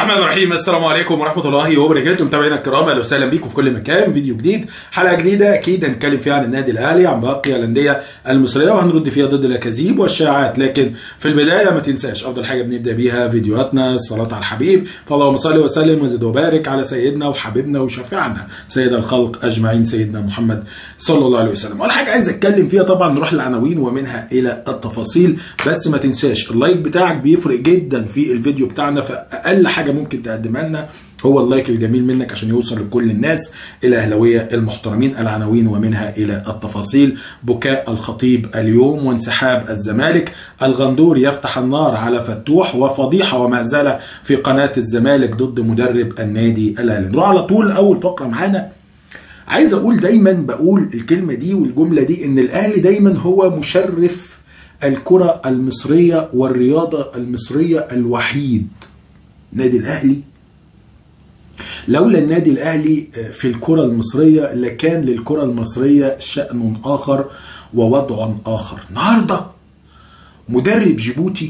الرحمن الرحيم السلام عليكم ورحمه الله وبركاته متابعينا الكرام اهلا وسهلا بيكم في كل مكان فيديو جديد حلقه جديده اكيد هنتكلم فيها عن النادي الاهلي عن باقي الانديه المصريه وهنرد فيها ضد الاكاذيب والشائعات لكن في البدايه ما تنساش افضل حاجه بنبدا بيها فيديوهاتنا الصلاه على الحبيب فاللهم صل وسلم وزد وبارك على سيدنا وحبيبنا وشفيعنا سيد الخلق اجمعين سيدنا محمد صلى الله عليه وسلم اول حاجه عايز اتكلم فيها طبعا نروح للعناوين ومنها الى التفاصيل بس ما تنساش اللايك بتاعك بيفرق جدا في الفيديو بتاعنا فاقل حاجه ممكن تقدمها لنا هو اللايك الجميل منك عشان يوصل لكل الناس الاهلاويه المحترمين العناوين ومنها الى التفاصيل بكاء الخطيب اليوم وانسحاب الزمالك الغندور يفتح النار على فتوح وفضيحه ومهزله في قناه الزمالك ضد مدرب النادي الاهلي نروح على طول اول فقره معانا عايز اقول دايما بقول الكلمه دي والجمله دي ان الاهلي دايما هو مشرف الكره المصريه والرياضه المصريه الوحيد نادي الاهلي لولا النادي الاهلي في الكره المصريه لكان للكره المصريه شان اخر ووضع اخر النهارده مدرب جيبوتي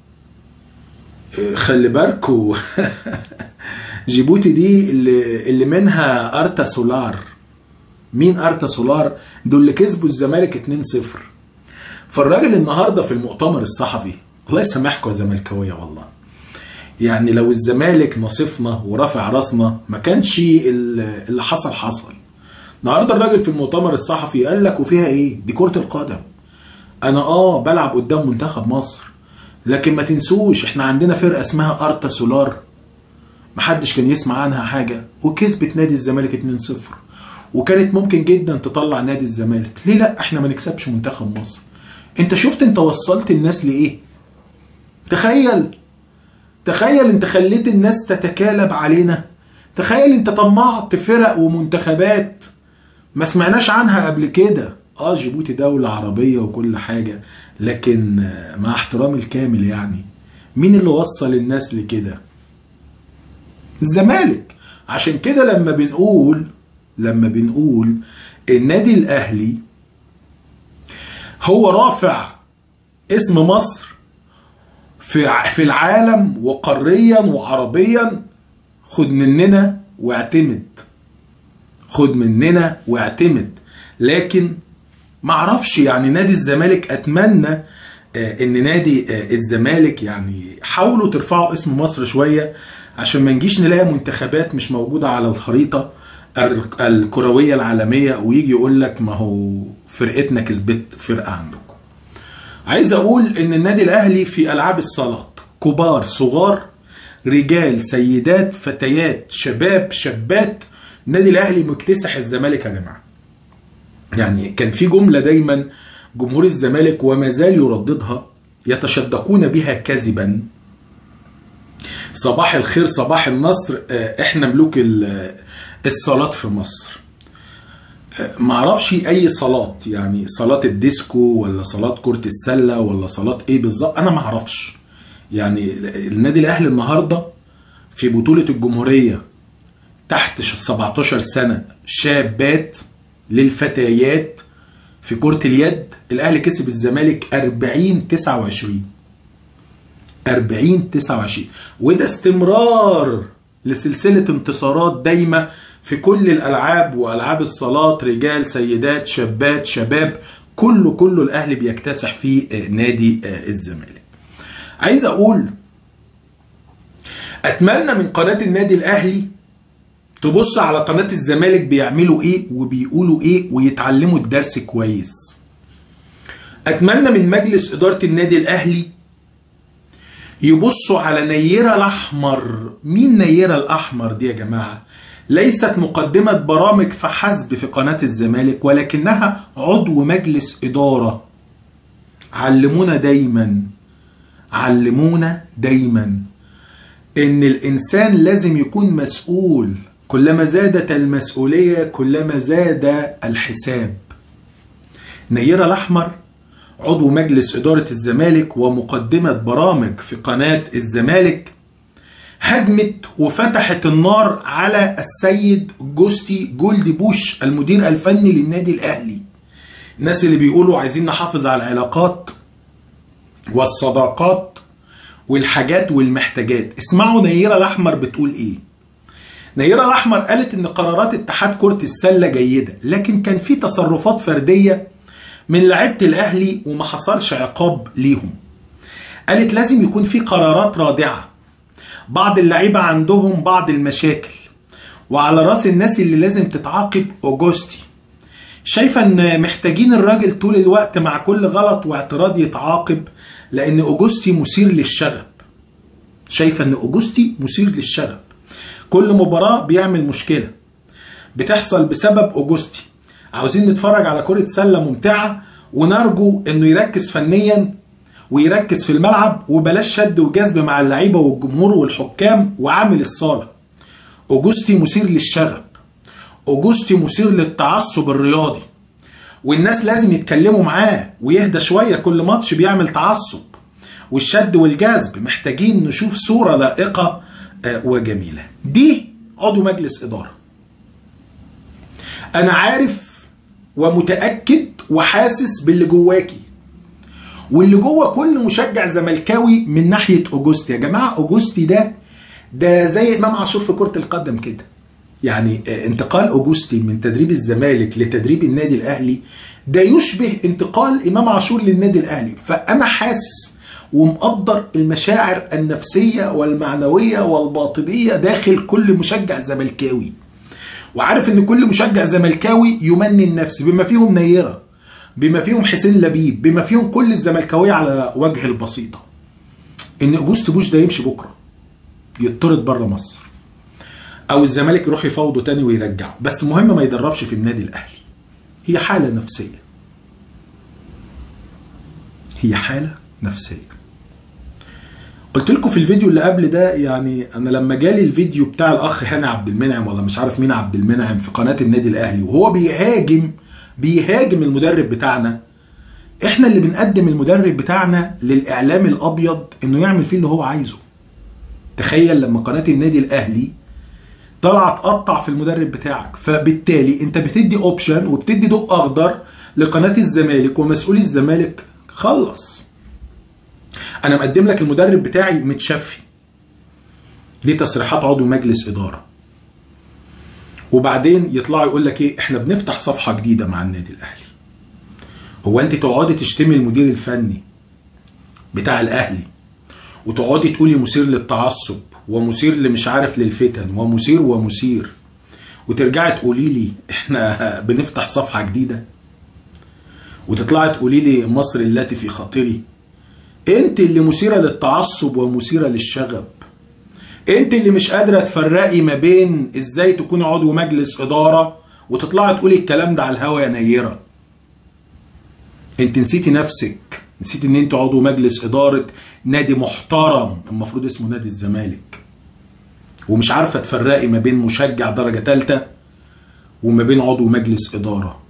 خلي بالكوا جيبوتي دي اللي, اللي منها ارتا سولار مين ارتا سولار دول اللي كسبوا الزمالك 2-0 فالراجل النهارده في المؤتمر الصحفي الله يسامحكم يا زملكاويه والله يعني لو الزمالك نصفنا ورافع راسنا ما كانش اللي حصل حصل النهارده الراجل في المؤتمر الصحفي قال لك وفيها ايه دي كره القدم انا اه بلعب قدام منتخب مصر لكن ما تنسوش احنا عندنا فرقه اسمها ارتا سولار محدش كان يسمع عنها حاجه وكسبت نادي الزمالك 2-0 وكانت ممكن جدا تطلع نادي الزمالك ليه لا احنا ما نكسبش منتخب مصر انت شفت انت وصلت الناس لايه تخيل تخيل انت خليت الناس تتكالب علينا تخيل انت طمعت فرق ومنتخبات ما سمعناش عنها قبل كده اه جيبوتي دولة عربية وكل حاجة لكن مع احترامي الكامل يعني مين اللي وصل الناس لكده الزمالك عشان كده لما بنقول لما بنقول النادي الاهلي هو رافع اسم مصر في في العالم وقاريا وعربيا خد مننا واعتمد خد مننا واعتمد لكن ما اعرفش يعني نادي الزمالك اتمنى ان نادي الزمالك يعني حاولوا ترفعوا اسم مصر شويه عشان ما نجيش نلاقي منتخبات مش موجوده على الخريطه الكرويه العالميه ويجي يقول لك ما هو فرقتنا كسبت فرقه عندكم عايز اقول ان النادي الاهلي في العاب الصالات كبار صغار رجال سيدات فتيات شباب شابات النادي الاهلي مكتسح الزمالك يا جماعه يعني كان في جمله دايما جمهور الزمالك وما زال يرددها يتشدقون بها كذبا صباح الخير صباح النصر احنا ملوك الصالات في مصر ما اعرفش اي صلاه يعني صلاه الديسكو ولا صلاه كره السله ولا صلاه ايه بالظبط انا ما اعرفش يعني النادي الاهلي النهارده في بطوله الجمهوريه تحت 17 سنه شابات للفتيات في كره اليد الاهلي كسب الزمالك 40 29 40 29 وده استمرار لسلسله انتصارات دايمه في كل الالعاب والعاب الصالات رجال سيدات شابات شباب كله كله الاهلي بيكتسح في نادي الزمالك عايز اقول اتمنى من قناه النادي الاهلي تبص على قناه الزمالك بيعملوا ايه وبيقولوا ايه ويتعلموا الدرس كويس اتمنى من مجلس اداره النادي الاهلي يبصوا على نيرة الأحمر مين نيرة الأحمر دي يا جماعة ليست مقدمة برامج فحسب في قناة الزمالك ولكنها عضو مجلس إدارة علمونا دايما علمونا دايما إن الإنسان لازم يكون مسؤول كلما زادت المسؤولية كلما زاد الحساب نيرة الأحمر عضو مجلس إدارة الزمالك ومقدمة برامج في قناة الزمالك هجمت وفتحت النار على السيد جوستي جولد بوش المدير الفني للنادي الأهلي الناس اللي بيقولوا عايزين نحافظ على العلاقات والصداقات والحاجات والمحتاجات اسمعوا نيرة الأحمر بتقول إيه نيرة الأحمر قالت إن قرارات اتحاد كرة السلة جيدة لكن كان في تصرفات فردية من لعيبة الأهلي وما حصلش عقاب ليهم قالت لازم يكون في قرارات رادعة بعض اللعيبة عندهم بعض المشاكل وعلى راس الناس اللي لازم تتعاقب أوجوستي شايفة ان محتاجين الراجل طول الوقت مع كل غلط واعتراض يتعاقب لان اوجوستي مثير للشغب شايفة ان اوجوستي مثير للشغب كل مباراة بيعمل مشكلة بتحصل بسبب اوجوستي عاوزين نتفرج على كرة سلة ممتعة ونرجو انه يركز فنيا ويركز في الملعب وبلاش شد وجذب مع اللعيبة والجمهور والحكام وعامل الصالة اوجوستي مثير للشغب اوجوستي مثير للتعصب الرياضي والناس لازم يتكلموا معاه ويهدى شويه كل ماتش بيعمل تعصب والشد والجذب محتاجين نشوف صوره لائقه وجميله دي عضو مجلس اداره انا عارف ومتاكد وحاسس باللي جواكي واللي جوه كل مشجع زملكاوي من ناحيه اوجوستي يا جماعه اوجوستي ده ده زي امام عاشور في كره القدم كده يعني انتقال اوجوستي من تدريب الزمالك لتدريب النادي الاهلي ده يشبه انتقال امام عاشور للنادي الاهلي فانا حاسس ومقدر المشاعر النفسيه والمعنويه والباطنيه داخل كل مشجع زملكاوي وعارف ان كل مشجع زملكاوي يمني النفس بما فيهم نيره بما فيهم حسين لبيب بما فيهم كل الزملكاويه على وجه البسيطه ان اوجوست بوش ده يمشي بكره يطرد بره مصر او الزمالك يروح يفاوضه تاني ويرجعه بس المهم ما يدربش في النادي الاهلي هي حاله نفسيه هي حاله نفسيه قلت لكم في الفيديو اللي قبل ده يعني انا لما جالي الفيديو بتاع الاخ هاني عبد المنعم ولا مش عارف مين عبد المنعم في قناه النادي الاهلي وهو بيهاجم بيهاجم المدرب بتاعنا احنا اللي بنقدم المدرب بتاعنا للاعلام الابيض انه يعمل فيه اللي هو عايزه تخيل لما قناه النادي الاهلي طلع تقطع في المدرب بتاعك فبالتالي انت بتدي اوبشن وبتدي ضوء اخضر لقناه الزمالك ومسؤولي الزمالك خلص انا مقدم لك المدرب بتاعي متشفي دي تصريحات عضو مجلس اداره وبعدين يطلع يقول لك ايه احنا بنفتح صفحه جديده مع النادي الاهلي هو انت تقعدي تشتمي المدير الفني بتاع الاهلي وتقعدي تقولي مثير للتعصب ومثير لمش عارف للفتن ومثير ومثير وترجعي تقولي لي احنا بنفتح صفحه جديده وتطلعي تقولي لي مصر التي في خاطري انت اللي مثيره للتعصب ومثيره للشغب انت اللي مش قادره تفرقي ما بين ازاي تكوني عضو مجلس اداره وتطلعي تقولي الكلام ده على الهوا يا نيره انت نسيتي نفسك نسيت ان انت عضو مجلس اداره نادي محترم المفروض اسمه نادي الزمالك ومش عارفه تفرقي ما بين مشجع درجه ثالثه وما بين عضو مجلس اداره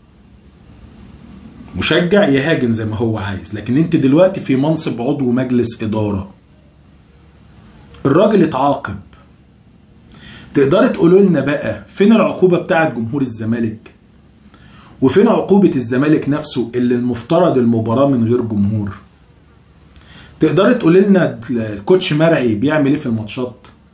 مشجع يهاجم زي ما هو عايز لكن انت دلوقتي في منصب عضو مجلس اداره الراجل اتعاقب تقدري تقولوا لنا بقى فين العقوبه بتاعه جمهور الزمالك وفين عقوبة الزمالك نفسه اللي المفترض المباراة من غير جمهور تقدري تقولي لنا الكوتش مرعي بيعمل ايه في الماتشات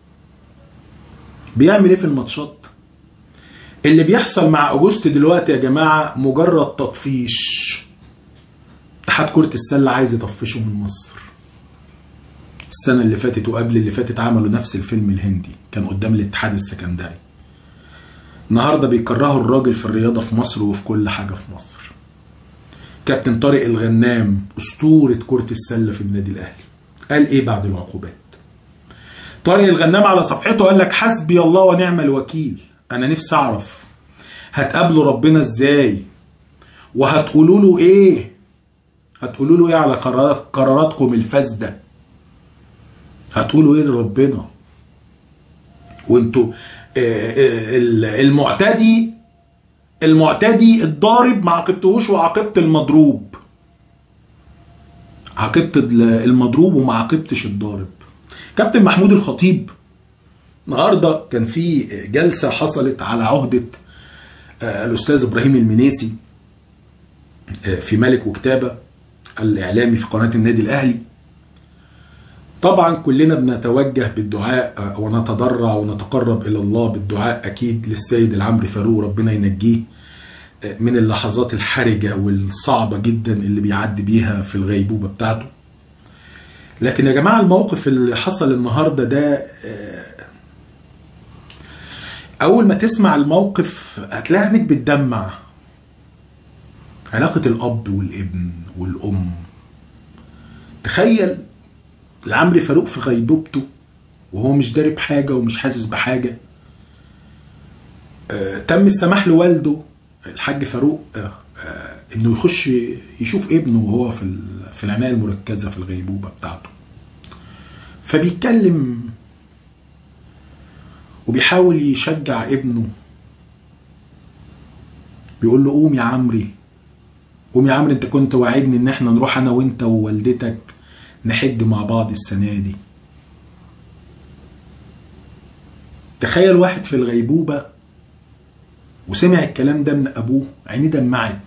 بيعمل ايه في الماتشات اللي بيحصل مع اوجوست دلوقتي يا جماعة مجرد تطفيش اتحاد كرة السلة عايز يطفشه من مصر السنة اللي فاتت وقبل اللي فاتت عملوا نفس الفيلم الهندي كان قدام الاتحاد السكندري النهارده بيكرهوا الراجل في الرياضه في مصر وفي كل حاجه في مصر. كابتن طارق الغنام اسطوره كره السله في النادي الاهلي. قال ايه بعد العقوبات؟ طارق الغنام على صفحته قال لك حسبي الله ونعم الوكيل. انا نفسي اعرف هتقابلوا ربنا ازاي؟ وهتقولوا له ايه؟ هتقولوا له ايه على قرارات قراراتكم الفاسده؟ هتقولوا ايه لربنا؟ وانتوا المعتدي المعتدي الضارب ما عاقبتهوش وعاقبت المضروب عاقبت المضروب وما عاقبتش الضارب كابتن محمود الخطيب النهارده كان في جلسه حصلت على عهده الاستاذ ابراهيم المنيسي في ملك وكتابه الاعلامي في قناه النادي الاهلي طبعا كلنا بنتوجه بالدعاء ونتضرع ونتقرب الى الله بالدعاء اكيد للسيد العمري فاروق ربنا ينجيه من اللحظات الحرجه والصعبه جدا اللي بيعدي بيها في الغيبوبه بتاعته لكن يا جماعه الموقف اللي حصل النهارده ده اول ما تسمع الموقف هتلاقي عينك بتدمع علاقه الاب والابن والام تخيل العمري فاروق في غيبوبته وهو مش داري بحاجه ومش حاسس بحاجه آه تم السماح لوالده الحاج فاروق آه آه انه يخش يشوف ابنه وهو في في العنايه المركزه في الغيبوبه بتاعته فبيتكلم وبيحاول يشجع ابنه بيقول له قوم يا عمري قوم يا عمري انت كنت واعدني ان احنا نروح انا وانت ووالدتك نحج مع بعض السنة دي تخيل واحد في الغيبوبة وسمع الكلام ده من أبوه عينيه دمعت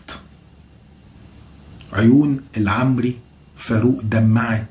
عيون العمري فاروق دمعت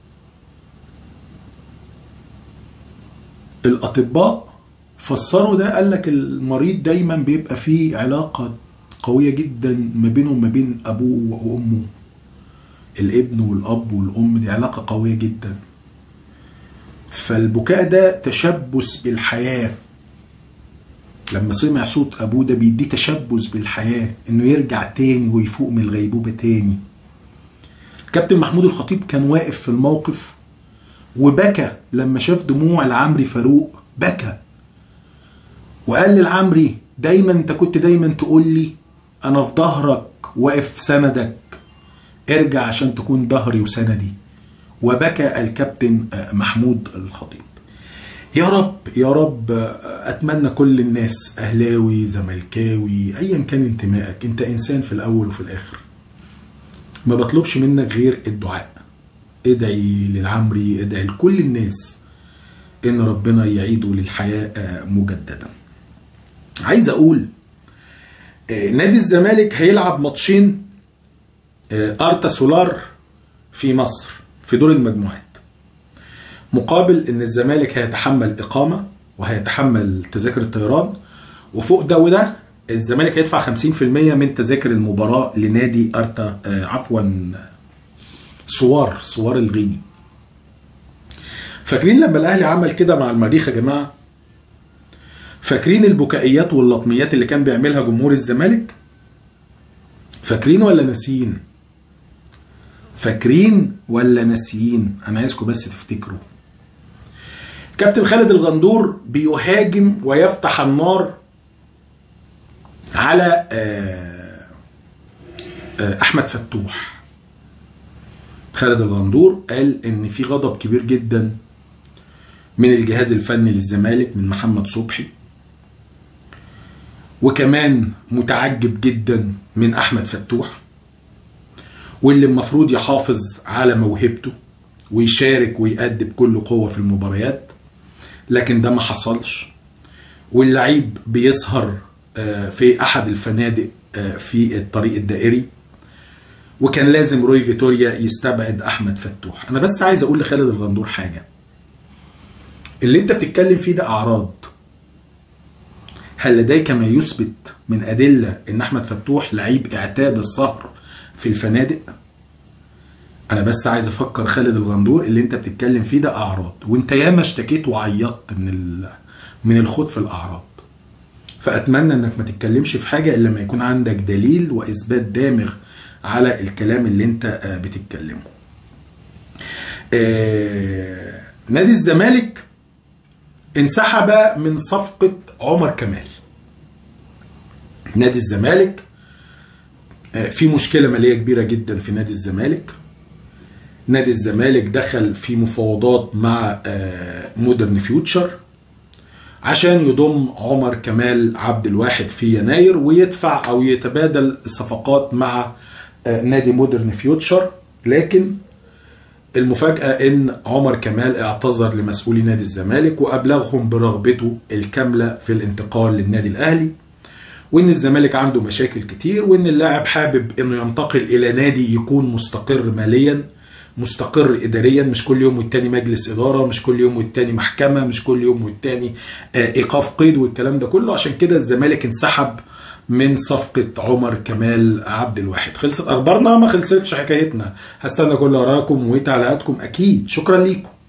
الأطباء فسروا ده قال لك المريض دايما بيبقى فيه علاقة قوية جدا ما بينه وما بين أبوه وأمه الابن والاب والام دي علاقه قويه جدا فالبكاء ده تشبث بالحياه لما سمع صوت ابوه ده بيديه تشبث بالحياه انه يرجع تاني ويفوق من الغيبوبه تاني كابتن محمود الخطيب كان واقف في الموقف وبكى لما شاف دموع العمري فاروق بكى وقال للعمري دايما انت كنت دايما تقول لي انا في ظهرك واقف سندك ارجع عشان تكون ظهري وسندي وبكى الكابتن محمود الخطيب يا رب يا رب اتمنى كل الناس اهلاوي زملكاوي ايا كان انتمائك انت انسان في الاول وفي الاخر ما بطلبش منك غير الدعاء ادعي للعمري ادعي لكل الناس ان ربنا يعيده للحياه مجددا عايز اقول نادي الزمالك هيلعب ماتشين ارتا سولار في مصر في دور المجموعات مقابل ان الزمالك هيتحمل اقامه وهيتحمل تذاكر الطيران وفوق ده وده الزمالك هيدفع 50% من تذاكر المباراه لنادي ارتا عفوا سوار سوار الغيني فاكرين لما الاهلي عمل كده مع المريخ يا جماعه فاكرين البكائيات واللطميات اللي كان بيعملها جمهور الزمالك فاكرين ولا ناسيين فاكرين ولا ناسيين انا عايزكم بس تفتكروا كابتن خالد الغندور بيهاجم ويفتح النار على احمد فتوح خالد الغندور قال ان في غضب كبير جدا من الجهاز الفني للزمالك من محمد صبحي وكمان متعجب جدا من احمد فتوح واللي المفروض يحافظ على موهبته ويشارك ويأدي بكل قوه في المباريات لكن ده ما حصلش واللعيب بيسهر في احد الفنادق في الطريق الدائري وكان لازم روي فيتوريا يستبعد احمد فتوح انا بس عايز اقول لخالد الغندور حاجه اللي انت بتتكلم فيه ده اعراض هل لديك ما يثبت من ادله ان احمد فتوح لعيب اعتاد السهر في الفنادق انا بس عايز افكر خالد الغندور اللي انت بتتكلم فيه ده اعراض وانت ياما اشتكيت وعيطت من ال... من الخوض في الاعراض فاتمنى انك ما تتكلمش في حاجه الا لما يكون عندك دليل واثبات دامغ على الكلام اللي انت بتتكلمه آه... نادي الزمالك انسحب من صفقة عمر كمال نادي الزمالك في مشكلة مالية كبيرة جدا في نادي الزمالك نادي الزمالك دخل في مفاوضات مع مودرن فيوتشر عشان يضم عمر كمال عبد الواحد في يناير ويدفع او يتبادل الصفقات مع نادي مودرن فيوتشر لكن المفاجأة إن عمر كمال اعتذر لمسؤولي نادي الزمالك وأبلغهم برغبته الكاملة في الانتقال للنادي الأهلي وإن الزمالك عنده مشاكل كتير وإن اللاعب حابب إنه ينتقل إلى نادي يكون مستقر ماليا مستقر اداريا مش كل يوم والتاني مجلس اداره مش كل يوم والتاني محكمه مش كل يوم والتاني آه، ايقاف قيد والكلام ده كله عشان كده الزمالك انسحب من صفقة عمر كمال عبد الواحد خلصت اخبارنا ما خلصتش حكايتنا هستنى كل ارائكم وتعليقاتكم اكيد شكرا ليكم